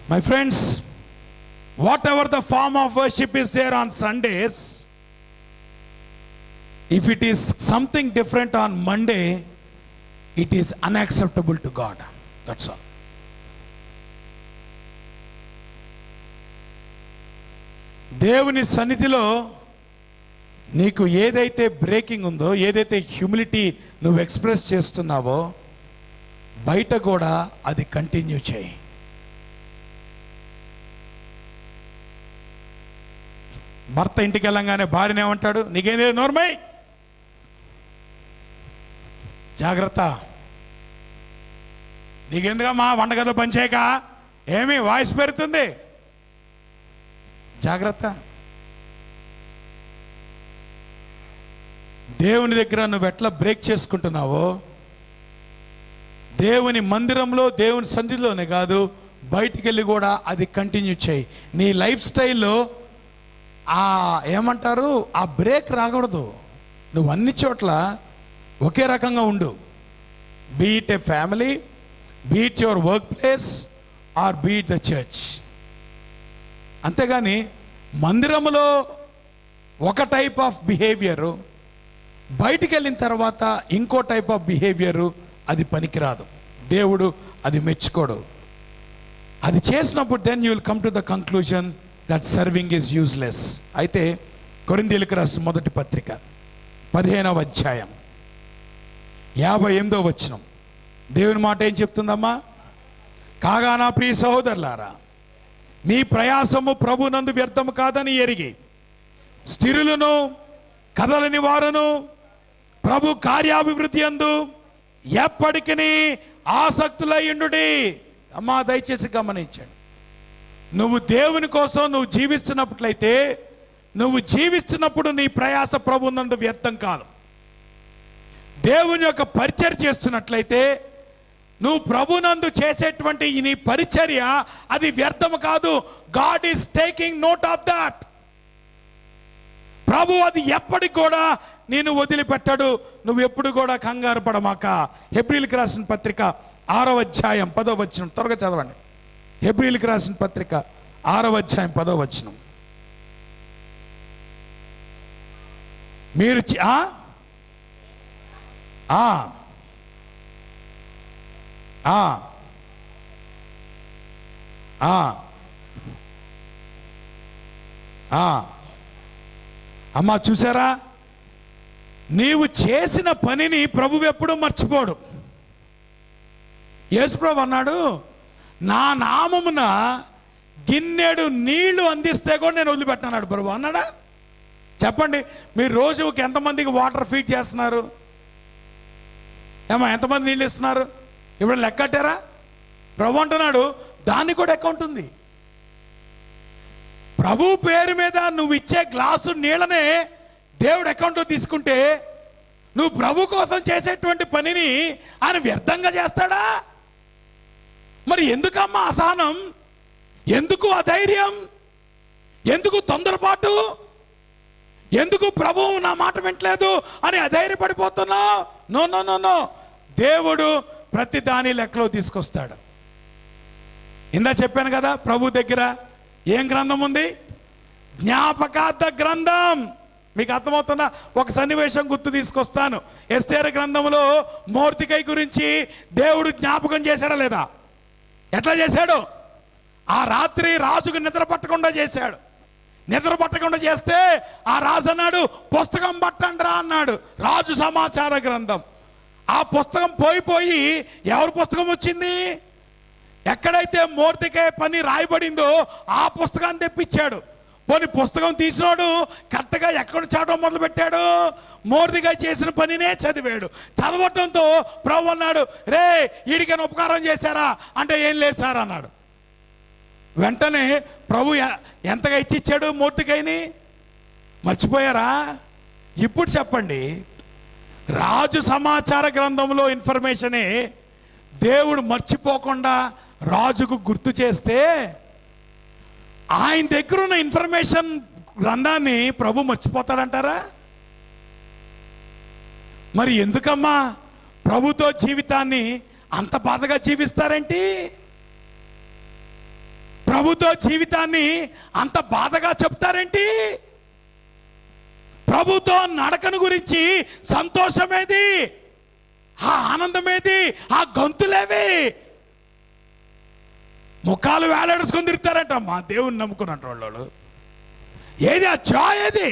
My friends, whatever the form of worship is there on Sundays, if it is something different on Monday, it is unacceptable to God. That's all. దేవుని సన్నిధిలో నీకు ఏదైతే breaking ఉందో ఏదైతే humility నువ్వు express చేస్తున్నావో బయట కూడా అది కంటిన్యూ చేయి భర్త ఇంటికి వెళ్ళంగానే భార్యని ఏమంటాడు నీకేంది నోర్మై జాగ్రత్త నీకెందుకమ్మా వంటగదో పనిచేయక ఏమి వాయిస్ పెరుగుతుంది జాగ్రత్త దేవుని దగ్గర నువ్వు ఎట్లా బ్రేక్ చేసుకుంటున్నావో దేవుని మందిరంలో దేవుని సన్నిధిలోనే కాదు బయటికి వెళ్ళి కూడా అది కంటిన్యూ చేయి నీ లైఫ్ స్టైల్లో ఆ ఏమంటారు ఆ బ్రేక్ రాకూడదు నువ్వు అన్ని చోట్ల ఒకే రకంగా ఉండు beat a family beat your work place or beat the church అంతేగాని మందిరములో ఒక టైప్ ఆఫ్ బిహేవియరు బయటికి వెళ్ళిన తర్వాత ఇంకో టైప్ ఆఫ్ బిహేవియరు అది పనికిరాదు దేవుడు అది మెచ్చుకోడు అది చేసినప్పుడు then you will come to the conclusion that serving is useless అయితే కొరిందీలకు రాసిన మొదటి పత్రిక పదిహేనవ అధ్యాయం యాభై ఎనిమిదో వచ్చినం దేవుని మాట ఏం చెప్తుందమ్మా కాగా నా ప్రియ సహోదరులారా మీ ప్రయాసము ప్రభునందు వ్యర్థము కాదని ఎరిగి స్థిరులను కదలని వారును ప్రభు కార్యాభివృద్ధి అందు ఎప్పటికీ ఆసక్తులయ్యుండుడి అమ్మా దయచేసి గమనించండి నువ్వు దేవుని కోసం నువ్వు జీవిస్తున్నట్లయితే నువ్వు జీవిస్తున్నప్పుడు నీ ప్రయాస ప్రభునందు వ్యర్థం కాదు దేవుని యొక్క పరిచర్య చేస్తున్నట్లయితే నువ్వు ప్రభునందు చేసేటువంటి ఈ నీ పరిచర్య అది వ్యర్థము కాదు God is taking note of that ప్రభు అది ఎప్పటికి కూడా నేను వదిలిపెట్టాడు నువ్వు ఎప్పుడు కూడా కంగారు పడమాక హెబ్రిల్కి రాసిన పత్రిక ఆరవ అధ్యాయం పదో వచనం త్వరగా చదవండి హెబ్రిల్కి రాసిన పత్రిక ఆరవ అధ్యాయం పదో వచనం మీరు చి- ఆ? ఆ. ఆ. ఆ. ఆ. అమ్మా చూసారా నీవు చేసిన పనిని ప్రభు ఎప్పుడూ మర్చిపోడు యేసుప్రభు అన్నాడు నా నామమున గిన్నెడు నీళ్లు అందిస్తే కూడా నేను వదిలిపెట్టినాడు ప్రభు అన్నాడా చెప్పండి మీరు రోజుకి ఎంతమందికి వాటర్ ఫీడ్ చేస్తున్నారు ఏమా ఎంతమంది నీళ్ళు ఇస్తున్నారు ఇప్పుడు లెక్కట్టారా ప్రభు అంటున్నాడు దానికి కూడా అకౌంట్ ఉంది ప్రభు పేరు మీద నువ్వు ఇచ్చే గ్లాసు నీళ్ళనే దేవుడు అకౌంట్లో తీసుకుంటే నువ్వు ప్రభు కోసం చేసేటువంటి పనిని ఆయన వ్యర్థంగా చేస్తాడా మరి ఎందుకమ్మా అసహనం ఎందుకు అధైర్యం ఎందుకు తొందరపాటు ఎందుకు ప్రభువు నా మాట వింటలేదు అని అధైర్యపడిపోతున్నావు నో నో నో నో దేవుడు ప్రతి దాని లెక్కలో తీసుకొస్తాడు ఇందా చెప్పాను కదా ప్రభు దగ్గర ఏం గ్రంథం ఉంది జ్ఞాపకార్థ గ్రంథం మీకు అర్థమవుతుందా ఒక సన్నివేశం గుర్తు తీసుకొస్తాను ఎస్టేర్ గ్రంథంలో మూర్తికై గురించి దేవుడు జ్ఞాపకం చేశాడా లేదా ఎట్లా చేశాడు ఆ రాత్రి రాజుకు నిద్ర పట్టకుండా చేశాడు నిద్ర పట్టకుండా చేస్తే ఆ రాజు అన్నాడు పుస్తకం పట్టండి రా అన్నాడు రాజు సమాచార గ్రంథం ఆ పుస్తకం పోయి పోయి ఎవరి పుస్తకం వచ్చింది ఎక్కడైతే మూర్తికే పని రాయబడిందో ఆ పుస్తకాన్ని తెప్పించాడు పోనీ పుస్తకం తీసినోడు కరెక్ట్గా ఎక్కడ చదవడం మొదలు పెట్టాడు మూర్తిగా చేసిన పనినే చదివాడు చదవటంతో ప్రభు అన్నాడు రే వీడికైనా ఉపకారం చేశారా అంటే ఏం లేదు సార్ అన్నాడు వెంటనే ప్రభు ఎ- ఎంతగా ఇచ్చిచ్చాడు మూర్తికైని మర్చిపోయారా ఇప్పుడు చెప్పండి రాజు సమాచార గ్రంథంలో ఇన్ఫర్మేషనే దేవుడు మర్చిపోకుండా రాజుకు గుర్తు చేస్తే ఆయన దగ్గర ఉన్న ఇన్ఫర్మేషన్ గ్రంథాన్ని ప్రభు మర్చిపోతాడంటారా మరి ఎందుకమ్మా ప్రభుతో జీవితాన్ని అంత బాధగా జీవిస్తారేంటి ప్రభుతో జీవితాన్ని అంత బాధగా చెప్తారేంటి ప్రభుతో నడకను గురించి సంతోషమేది ఆ ఆనందమేది ఆ గొంతులేవి ముఖాలు వేలాడుచుకొని తిరుగుతారంట మా దేవుని నమ్ముకున్నట్టు వాళ్ళు ఏది ఆ జాయ్ ఏది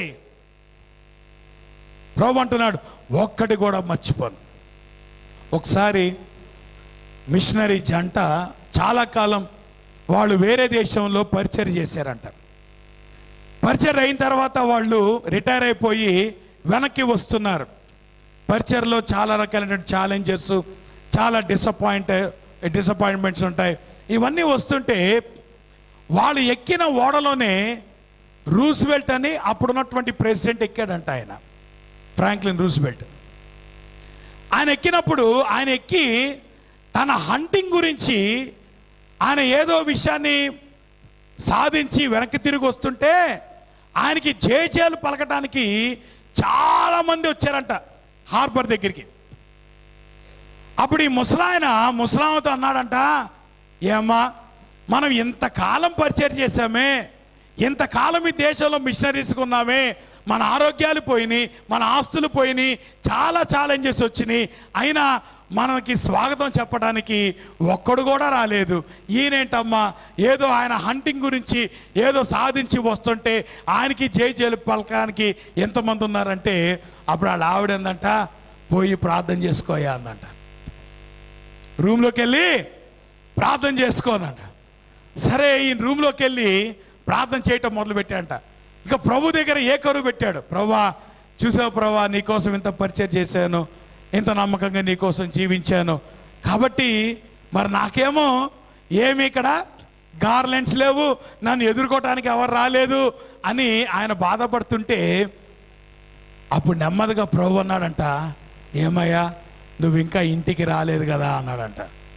ప్రభు అంటున్నాడు ఒక్కటి కూడా మర్చిపోను ఒకసారి మిషనరీ జంట చాలా కాలం వాళ్ళు వేరే దేశంలో పరిచయం చేశారంట పరిచయం అయిన తర్వాత వాళ్ళు రిటైర్ అయిపోయి వెనక్కి వస్తున్నారు పరిచయలో చాలా రకాలైన ఛాలెంజెస్ చాలా డిసప్పాయింట్ డిసప్పాయింట్మెంట్స్ ఉంటాయి ఇవన్నీ వస్తుంటే వాళ్ళు ఎక్కిన ఓడలోనే రూస్వెల్ట్ అని అప్పుడున్నటువంటి ప్రెసిడెంట్ ఎక్కాడంట ఆయన ఫ్రాంక్లిన్ రూస్వెల్ట్ ఆయన ఎక్కినప్పుడు ఆయన ఎక్కి తన హంటింగ్ గురించి ఆయన ఏదో విషయాన్ని సాధించి వెనక్కి తిరిగి వస్తుంటే ఆయనకి జేజేలు పలకటానికి చాలా మంది వచ్చారంట హార్బర్ దగ్గరికి అప్పుడు ఈ ముసలాయన ముసలామతో అన్నాడంట ఏమ్మా మనం ఇంతకాలం పరిచయం చేశామే ఇంతకాలం ఈ దేశంలో మిషనరీస్కి ఉన్నామే మన ఆరోగ్యాలు పోయినాయి మన ఆస్తులు పోయినాయి చాలా ఛాలెంజెస్ వచ్చినాయి అయినా మనకి స్వాగతం చెప్పడానికి ఒక్కడు కూడా రాలేదు ఈయనేంటమ్మా ఏదో ఆయన హంటింగ్ గురించి ఏదో సాధించి వస్తుంటే ఆయనకి జై జైలు పలకానికి ఎంతమంది ఉన్నారంటే అప్పుడు వాళ్ళ ఆవిడందంట పోయి ప్రార్థన చేసుకోయా అందంట రూమ్లోకి వెళ్ళి ప్రార్థన చేసుకోనంట సరే ఈ రూమ్లోకి వెళ్ళి ప్రార్థన చేయటం మొదలు పెట్టాడంట ఇక ప్రభు దగ్గర ఏ కరువు పెట్టాడు ప్రభా చూసావు ప్రభా నీకోసం ఇంత పరిచయం చేశాను ఇంత నమ్మకంగా నీకోసం జీవించాను కాబట్టి మరి నాకేమో ఏమి ఇక్కడ గార్లెండ్స్ లేవు నన్ను ఎదుర్కోవటానికి ఎవరు రాలేదు అని ఆయన బాధపడుతుంటే అప్పుడు నెమ్మదిగా ప్రభు అన్నాడంట ఏమయ్యా నువ్వు ఇంకా ఇంటికి రాలేదు కదా అన్నాడంట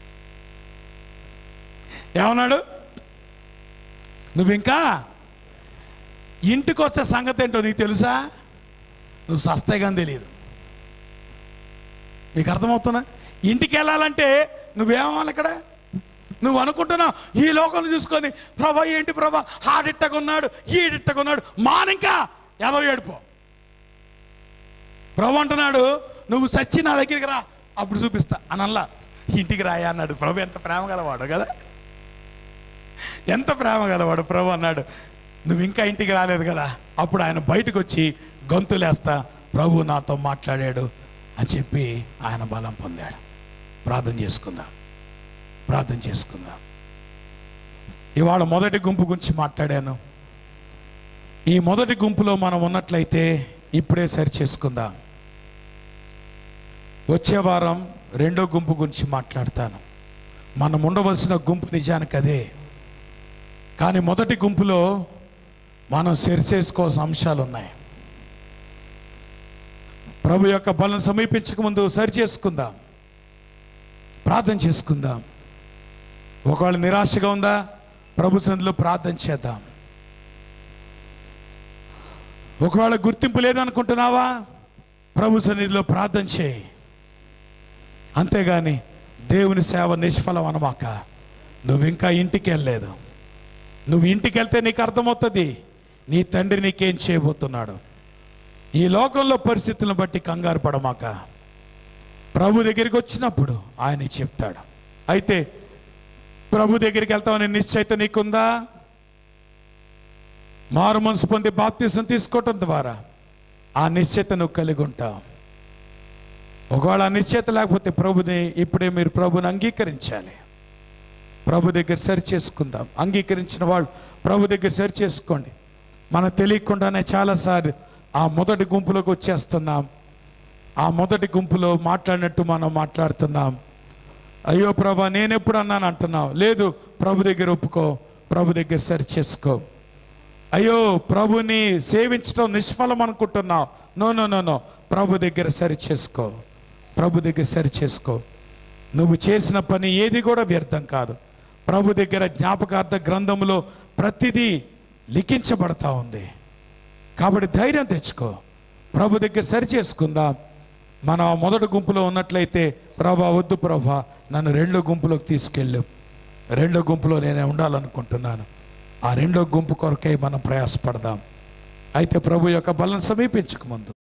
ఏమన్నాడు నువ్వు ఇంకా ఇంటికి వచ్చే సంగతి ఏంటో నీకు తెలుసా నువ్వు సస్తే కానీ తెలియదు నీకు అర్థమవుతున్నా ఇంటికి వెళ్ళాలంటే నువ్వేమవ్వాలి ఇక్కడ నువ్వు అనుకుంటున్నావు ఈ లోకం చూసుకొని ప్రభా ఏంటి ప్రభా ఆడిట్టకున్నాడు ఈడిట్టకున్నాడు మానింకా ఏదో ఏడుపో ప్రభు అంటున్నాడు నువ్వు సచ్చి నా దగ్గరికి రా అప్పుడు చూపిస్తా అనల్లా ఇంటికి రాయా అన్నాడు ప్రభు ఎంత ప్రేమ గలవాడు కదా ఎంత ప్రేమ గలవాడు ప్రభు అన్నాడు నువ్వు ఇంకా ఇంటికి రాలేదు కదా అప్పుడు ఆయన బయటకు వచ్చి గొంతులేస్తా ప్రభు నాతో మాట్లాడాడు అని చెప్పి ఆయన బలం పొందాడు ప్రార్థన చేసుకుందాం ప్రార్థన చేసుకుందాం ఇవాళ మొదటి గుంపు గురించి మాట్లాడాను ఈ మొదటి గుంపులో మనం ఉన్నట్లయితే ఇప్పుడే సరి చేసుకుందాం వచ్చే వారం రెండో గుంపు గురించి మాట్లాడతాను మనం ఉండవలసిన గుంపు నిజానికి అదే కానీ మొదటి గుంపులో మనం సరిచేసుకోవాల్సిన అంశాలు ఉన్నాయి ప్రభు యొక్క బలం సమీపించక ముందు సరి చేసుకుందాం ప్రార్థన చేసుకుందాం ఒకవేళ నిరాశగా ఉందా ప్రభు సందులో ప్రార్థన చేద్దాం ఒకవేళ గుర్తింపు లేదనుకుంటున్నావా ప్రభు సన్నిధిలో ప్రార్థన చేయి అంతేగాని దేవుని సేవ నిష్ఫలం అనమాక నువ్వు ఇంకా ఇంటికి వెళ్ళలేదు నువ్వు ఇంటికి వెళ్తే నీకు అర్థమవుతుంది నీ తండ్రి నీకేం చేయబోతున్నాడు ఈ లోకంలో పరిస్థితులను బట్టి కంగారు పడమాక ప్రభు దగ్గరికి వచ్చినప్పుడు ఆయన చెప్తాడు అయితే ప్రభు దగ్గరికి వెళ్తామని నిశ్చయిత నీకుందా మారు మనసు పొంది బాప్తీసం తీసుకోవటం ద్వారా ఆ నిశ్చయిత నువ్వు కలిగి ఉంటావు ఒకవేళ ఆ నిశ్చయిత లేకపోతే ప్రభుని ఇప్పుడే మీరు ప్రభుని అంగీకరించాలి ప్రభు దగ్గర సరి చేసుకుందాం అంగీకరించిన వాళ్ళు ప్రభు దగ్గర సరి చేసుకోండి మనం తెలియకుండానే చాలాసార్లు ఆ మొదటి గుంపులోకి వచ్చేస్తున్నాం ఆ మొదటి గుంపులో మాట్లాడినట్టు మనం మాట్లాడుతున్నాం అయ్యో ప్రభా నేను ఎప్పుడు అన్నాను అంటున్నావు లేదు ప్రభు దగ్గర ఒప్పుకో ప్రభు దగ్గర సరి చేసుకో అయ్యో ప్రభుని సేవించడం నిష్ఫలం అనుకుంటున్నావు నో నో నో నో ప్రభు దగ్గర సరి చేసుకో ప్రభు దగ్గర సరి చేసుకో నువ్వు చేసిన పని ఏది కూడా వ్యర్థం కాదు ప్రభు దగ్గర జ్ఞాపకార్థ గ్రంథంలో ప్రతిదీ లిఖించబడతా ఉంది కాబట్టి ధైర్యం తెచ్చుకో ప్రభు దగ్గర సరి చేసుకుందాం మనం ఆ మొదటి గుంపులో ఉన్నట్లయితే ప్రభా వద్దు ప్రభా నన్ను రెండో గుంపులోకి తీసుకెళ్ళు రెండో గుంపులో నేను ఉండాలనుకుంటున్నాను ఆ రెండో గుంపు కొరకై మనం ప్రయాసపడదాం అయితే ప్రభు యొక్క బలం సమీపించక ముందు